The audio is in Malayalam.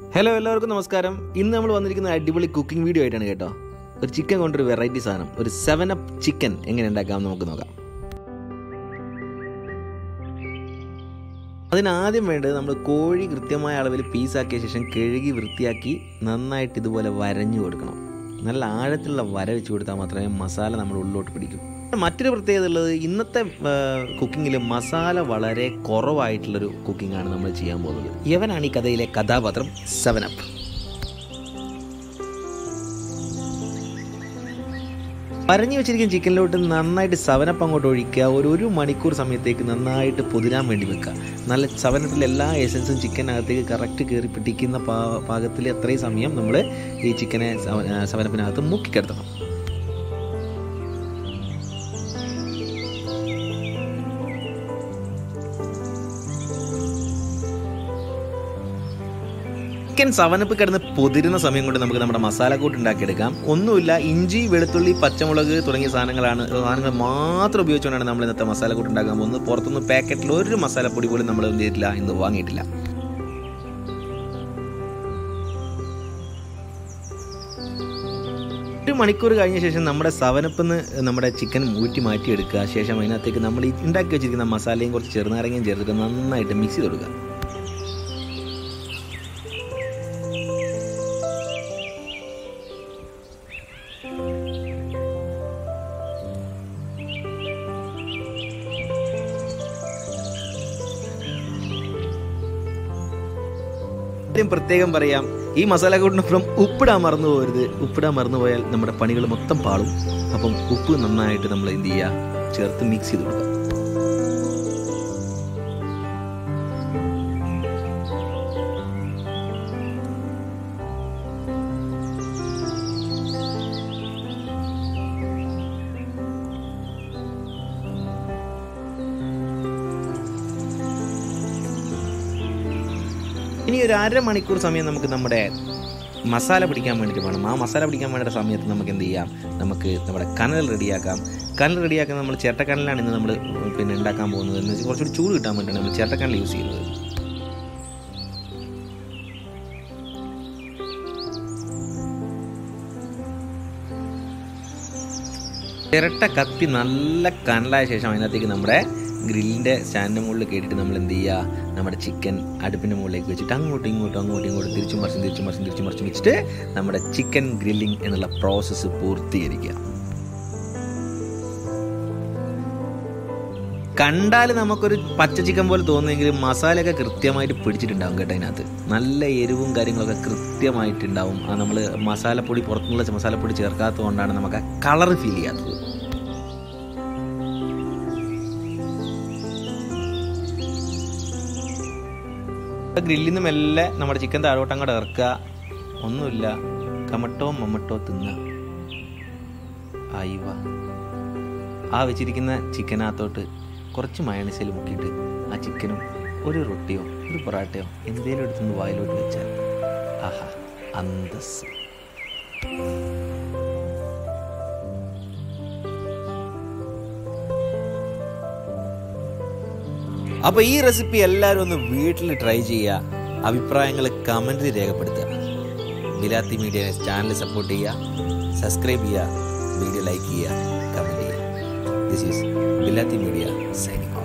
ഹലോ എല്ലാവർക്കും നമസ്കാരം ഇന്ന് നമ്മൾ വന്നിരിക്കുന്ന അടിപൊളി കുക്കിംഗ് വീഡിയോ ആയിട്ടാണ് കേട്ടോ ഒരു ചിക്കൻ കൊണ്ടൊരു വെറൈറ്റി സാധനം ഒരു സെവൻ അപ്പ് ചിക്കൻ എങ്ങനെ ഉണ്ടാക്കാം നമുക്ക് നോക്കാം അതിനാദ്യം വേണ്ടത് നമ്മൾ കോഴി കൃത്യമായ അളവിൽ പീസാക്കിയ ശേഷം കഴുകി വൃത്തിയാക്കി നന്നായിട്ട് ഇതുപോലെ വരഞ്ഞു കൊടുക്കണം നല്ല ആഴത്തിലുള്ള വര വെച്ച് കൊടുത്താൽ മാത്രമേ മസാല നമ്മുടെ ഉള്ളിലോട്ട് പിടിക്കൂ മറ്റൊരു പ്രത്യേകത ഉള്ളത് ഇന്നത്തെ കുക്കിങ്ങിൽ മസാല വളരെ കുറവായിട്ടുള്ളൊരു കുക്കിംഗ് ആണ് നമ്മൾ ചെയ്യാൻ പോകുന്നത് യവനാണ് ഈ കഥയിലെ കഥാപാത്രം സെവൻ അപ്പ് പരഞ്ഞു വെച്ചിരിക്കുന്ന ചിക്കനിലോട്ട് നന്നായിട്ട് സവനപ്പ് അങ്ങോട്ട് ഒഴിക്കുക ഒരു ഒരു മണിക്കൂർ സമയത്തേക്ക് നന്നായിട്ട് പൊതിരാൻ വേണ്ടി വെക്കുക നല്ല സവനപ്പിൽ എല്ലാ എസൻസും ചിക്കനകത്തേക്ക് കറക്റ്റ് കയറി പിടിക്കുന്ന പാ പാകത്തിൽ അത്രയും സമയം നമ്മൾ ഈ ചിക്കനെ സവ- സവനപ്പിനകത്ത് മുക്കിക്കിടത്തണം ചിക്കൻ സവനപ്പ് കിടന്ന് പൊതിരുന്ന സമയം കൊണ്ട് നമുക്ക് നമ്മുടെ മസാല കൂട്ട് ഉണ്ടാക്കിയെടുക്കാം ഒന്നുമില്ല ഇഞ്ചി വെളുത്തുള്ളി പച്ചമുളക് തുടങ്ങിയ സാധനങ്ങളാണ് സാധനങ്ങൾ മാത്രം ഉപയോഗിച്ചുകൊണ്ടാണ് നമ്മൾ ഇന്നത്തെ മസാല കൂട്ട് ഉണ്ടാക്കാൻ പോകുന്നത് പുറത്തുനിന്ന് പാക്കറ്റിൽ ഒരു മസാലപ്പൊടി പോലും നമ്മൾ എന്ത് ചെയ്തിട്ടില്ല ഇന്ന് വാങ്ങിയിട്ടില്ല ഒരു മണിക്കൂർ കഴിഞ്ഞ ശേഷം നമ്മുടെ സവനപ്പെന്ന് നമ്മുടെ ചിക്കൻ ഊറ്റി മാറ്റിയെടുക്കുക ശേഷം അതിനകത്തേക്ക് നമ്മൾ ഈ ഉണ്ടാക്കി വെച്ചിരിക്കുന്ന മസാലയും കുറച്ച് ചെറുനാരങ്ങയും ചേർത്തിട്ട് നന്നായിട്ട് മിക്സ് ചെയ്ത് കൊടുക്കുക ആദ്യം പ്രത്യേകം പറയാം ഈ മസാല കൂട്ടിനപ്പുറം ഉപ്പിടാൻ മറന്നു പോകരുത് ഉപ്പിടാൻ മറന്നു പോയാൽ നമ്മുടെ പണികൾ മൊത്തം പാളും അപ്പം ഉപ്പ് നന്നായിട്ട് നമ്മൾ എന്ത് ചെയ്യുക ചേർത്ത് മിക്സ് ചെയ്ത് കൊടുക്കുക ഇനി ഒരു അരമണിക്കൂർ സമയം നമുക്ക് നമ്മുടെ മസാല പിടിക്കാൻ വേണ്ടിയിട്ട് വേണം ആ മസാല പിടിക്കാൻ വേണ്ട സമയത്ത് നമുക്ക് എന്ത് ചെയ്യാം നമുക്ക് നമ്മുടെ കനൽ റെഡിയാക്കാം കനൽ റെഡിയാക്കാൻ നമ്മൾ ചേട്ടക്കനലാണ് ഇന്ന് നമ്മൾ പിന്നെ ഉണ്ടാക്കാൻ പോകുന്നത് എന്ന് വെച്ചാൽ കുറച്ചുകൂടി ചൂട് കിട്ടാൻ വേണ്ടിയാണ് നമ്മൾ ചേട്ടക്കനൽ യൂസ് ചെയ്യുന്നത് ചിരട്ട കത്തി നല്ല കനലായ ശേഷം അതിനകത്തേക്ക് നമ്മുടെ ഗ്രില്ലിൻ്റെ സ്റ്റാൻഡിൻ്റെ മുകളിൽ കേട്ടിട്ട് നമ്മൾ എന്ത് ചെയ്യുക നമ്മുടെ ചിക്കൻ അടുപ്പിൻ്റെ മുകളിലേക്ക് വെച്ചിട്ട് അങ്ങോട്ടും ഇങ്ങോട്ടും അങ്ങോട്ടും ഇങ്ങോട്ടും തിരിച്ചും മറിച്ചും തിരിച്ചും മറിച്ചും തിരിച്ചും മറിച്ചും വെച്ചിട്ട് നമ്മുടെ ചിക്കൻ ഗ്രില്ലിംഗ് എന്നുള്ള പ്രോസസ്സ് പൂർത്തീകരിക്കുക കണ്ടാൽ നമുക്കൊരു പച്ച ചിക്കൻ പോലെ തോന്നുമെങ്കിലും മസാലയൊക്കെ കൃത്യമായിട്ട് പിടിച്ചിട്ടുണ്ടാവും കേട്ടോ അതിനകത്ത് നല്ല എരിവും കാര്യങ്ങളൊക്കെ കൃത്യമായിട്ടുണ്ടാവും ആ നമ്മൾ മസാലപ്പൊടി പുറത്തുനിന്നുള്ള മസാലപ്പൊടി ചേർക്കാത്തത് കൊണ്ടാണ് നമുക്ക് ആ കളർ ഫീൽ ചെയ്യാത്തത് ഗ്രില്ലിൽ നിന്ന് മെല്ലെ നമ്മുടെ ചിക്കൻ താഴോട്ട് അങ്ങോട്ട് ഇറക്കുക ഒന്നുമില്ല കമട്ടോ മമ്മട്ടോ തിന്ന അയവ ആ വെച്ചിരിക്കുന്ന ചിക്കനകത്തോട്ട് കുറച്ച് മയണസിൽ മുക്കിയിട്ട് ആ ചിക്കനും ഒരു റൊട്ടിയോ ഒരു പൊറാട്ടയോ എന്തേലും എടുത്തുനിന്ന് വായിലോട്ട് വെച്ചാൽ ആഹാ അന്തസ് അപ്പോൾ ഈ റെസിപ്പി എല്ലാവരും ഒന്ന് വീട്ടിൽ ട്രൈ ചെയ്യുക അഭിപ്രായങ്ങൾ കമൻറ്റിൽ രേഖപ്പെടുത്തുക ബിലാത്തി മീഡിയ ചാനൽ സപ്പോർട്ട് ചെയ്യുക സബ്സ്ക്രൈബ് ചെയ്യുക വീഡിയോ ലൈക്ക് ചെയ്യുക കമൻറ്റ് ചെയ്യുക this is Bilathi media signing